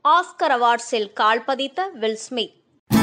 Oscar அவார்ட்ஸில் கால் பதித்த will Smith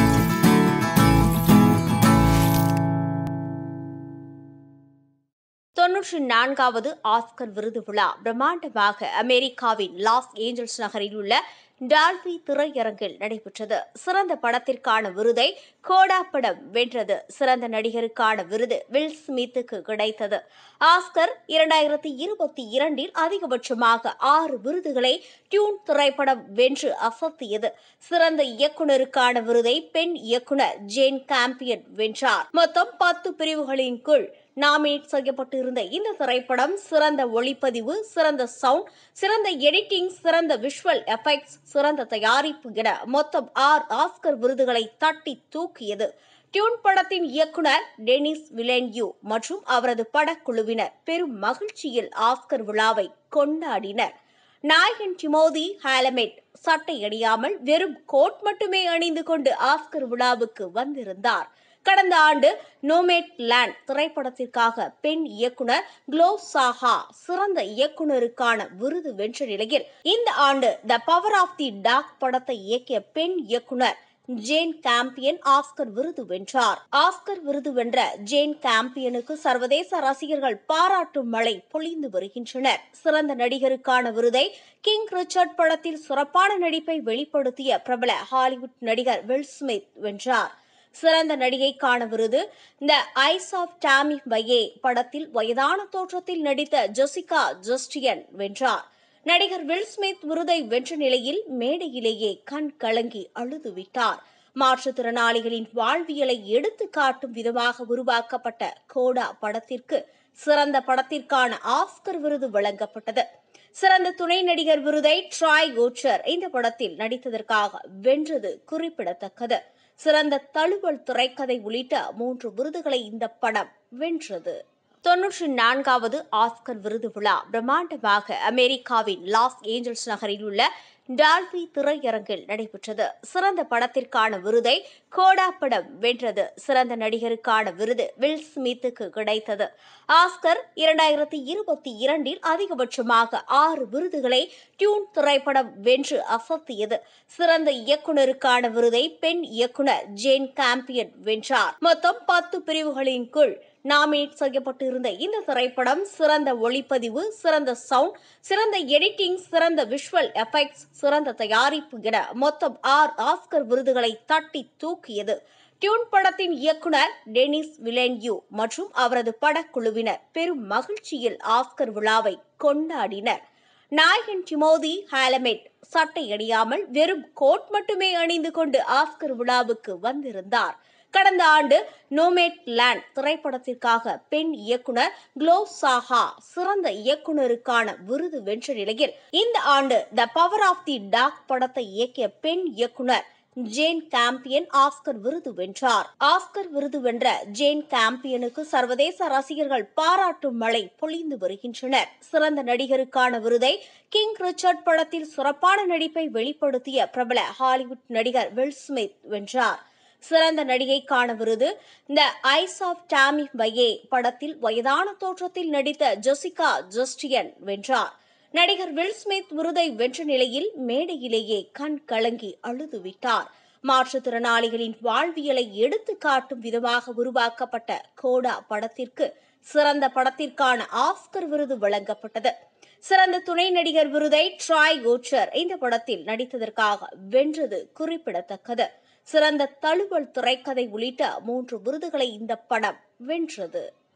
தொன்னூற்றி நான்காவது ஆஸ்கர் விருது விழா பிரம்மாண்டமாக அமெரிக்காவின் லாஸ் ஏஞ்சல்ஸ் நகரில் உள்ள டால்பி திரையரங்கில் நடைபெற்றது சிறந்த படத்திற்கான விருதை கோடா படம் வென்றது சிறந்த நடிகருக்கான விருது வில் ஸ்மித்துக்கு கிடைத்தது ஆஸ்கர் இரண்டாயிரத்தி இருபத்தி இரண்டில் அதிகபட்சமாக ஆறு விருதுகளை டியூன் திரைப்படம் வென்று அசத்தியது சிறந்த இயக்குனருக்கான விருதை பெண் இயக்குனர் ஜேன் காம்பியன் வென்றார் மொத்தம் பத்து பிரிவுகளின் கீழ் நாமினேட் செய்யப்பட்டிருந்த இந்த திரைப்படம் சிறந்த ஒளிப்பதிவு சிறந்த சவுண்ட் சிறந்த எடிட்டிங் சிறந்த விஷுவல் எஃபெக்ட்ஸ் சிறந்த தயாரிப்பு என மொத்தம் ஆறு ஆஸ்கர் விருதுகளை தட்டி தூக்கியது டியூன் படத்தின் இயக்குனர் டெனிஸ் விலென்யூ மற்றும் அவரது படக்குழுவினர் பெரும் மகிழ்ச்சியில் ஆஸ்கர் விழாவை கொண்டாடினர் நாயகன் டிமோதி ஹாலமெட் சட்டை அணியாமல் வெறும் கோட் மட்டுமே அணிந்து கொண்டு ஆஸ்கர் விழாவுக்கு வந்திருந்தார் கடந்த ஆண்டு நோமேட் லேண்ட் திரைப்படத்திற்காக பெண் இயக்குனர் குளோ சாஹா சிறந்த இயக்குனருக்கான விருது வென்ற நிலையில் இந்த ஆண்டு the power of the dog படத்தை இயக்கிய பெண் இயக்குனர் ஜேன் காம்பியன் ஆஸ்கர் விருது வென்றார் ஆஸ்கர் விருது வென்ற ஜேன் காம்பியனுக்கு சர்வதேச ரசிகர்கள் பாராட்டும் மழை பொழிந்து வருகின்றனர் சிறந்த நடிகருக்கான விருதை கிங் ரிச்சர்ட் படத்தில் சிறப்பான நடிப்பை வெளிப்படுத்திய பிரபல ஹாலிவுட் நடிகர் வில் ஸ்மித் வென்றார் சிறந்த நடிகைக்கான விருது த ஐஸ் ஆஃப் டாமி பையே படத்தில் வயதான தோற்றத்தில் நடித்த ஜொசிகா ஜஸ்டியன் வென்றார் நடிகர் வில் ஸ்மித் விருதை வென்ற நிலையில் மேடையிலேயே கண் கலங்கி அழுதுவிட்டார் மாற்றுத்திறனாளிகளின் வாழ்வியலை எடுத்து காட்டும் விதமாக உருவாக்கப்பட்ட கோடா படத்திற்கு சிறந்த படத்திற்கான ஆஸ்கர் விருது வழங்கப்பட்டது சிறந்த துணை நடிகர் விருதை ட்ராய் கோச்சர் இந்த படத்தில் நடித்ததற்காக வென்றது குறிப்பிடத்தக்கது சிறந்த தழுவல் திரைக்கதை உள்ளிட்ட மூன்று விருதுகளை இந்த படம் வென்றது தொன்னூற்றி நான்காவது ஆஸ்கர் விருது விழா பிரம்மாண்டமாக அமெரிக்காவின் லாஸ் ஏஞ்சல்ஸ் நகரில் உள்ள டால்பி திரையரங்கில் நடைபெற்றது சிறந்த படத்திற்கான விருதை கோடா படம் வென்றது சிறந்த நடிகருக்கான விருது வில் ஸ்மித்துக்கு கிடைத்தது ஆஸ்கர் இரண்டாயிரத்தி இருபத்தி இரண்டில் அதிகபட்சமாக ஆறு விருதுகளை டியூன் திரைப்படம் வென்று அசத்தியது சிறந்த இயக்குனருக்கான விருதை பெண் இயக்குனர் ஜேன் காம்பியன் வென்றார் மொத்தம் பத்து பிரிவுகளின் கீழ் நாமினேட் செய்யப்பட்டிருந்த இந்த திரைப்படம் சிறந்த ஒளிப்பதிவு சிறந்த சவுண்ட் சிறந்த எடிட்டிங் சிறந்த விஷுவல் எஃபெக்ட்ஸ் சிறந்த தயாரிப்பு என மொத்தம் ஆறு ஆஸ்கர் விருதுகளை தட்டி தூக்கியது டியூன் படத்தின் இயக்குனர் டெனிஸ் விலென்யூ மற்றும் அவரது படக்குழுவினர் பெரும் மகிழ்ச்சியில் ஆஸ்கர் விழாவை கொண்டாடினர் நாயகன் டிமோதி ஹாலமெட் சட்டை அணியாமல் வெறும் கோட் மட்டுமே அணிந்து கொண்டு ஆஸ்கர் விழாவுக்கு வந்திருந்தார் கடந்த ஆண்டு நோமேட் லேண்ட் திரைப்படத்திற்காக பெண் இயக்குனர் குளோ சாஹா சிறந்த இயக்குனருக்கான விருது வென்ற நிலையில் இந்த ஆண்டு the power of the dog படத்தை இயக்கிய பெண் இயக்குனர் ஜேன் காம்பியன் ஆஸ்கர் விருது வென்றார் ஆஸ்கர் விருது வென்ற ஜேன் காம்பியனுக்கு சர்வதேச ரசிகர்கள் பாராட்டும் மழை பொழிந்து வருகின்றனர் சிறந்த நடிகருக்கான விருதை கிங் ரிச்சர்ட் படத்தில் சிறப்பான நடிப்பை வெளிப்படுத்திய பிரபல ஹாலிவுட் நடிகர் வில் ஸ்மித் வென்றார் சிறந்த நடிகைக்கான விருது த ஐஸ் ஆஃப் டாமி பையே படத்தில் வயதான தோற்றத்தில் நடித்த ஜொசிகா ஜஸ்டியன் வென்றார் நடிகர் வில் ஸ்மித் விருதை வென்ற நிலையில் மேடையிலேயே கண் கலங்கி அழுதுவிட்டார் மாற்றுத்திறனாளிகளின் வாழ்வியலை எடுத்து காட்டும் விதமாக உருவாக்கப்பட்ட கோடா படத்திற்கு சிறந்த படத்திற்கான ஆஸ்கர் விருது வழங்கப்பட்டது சிறந்த துணை நடிகர் விருதை ட்ராய் கோச்சர் இந்த படத்தில் நடித்ததற்காக வென்றது குறிப்பிடத்தக்கது சிறந்த தழுவல் திரைக்கதை உள்ளிட்ட மூன்று விருதுகளை இந்த படம் வென்றது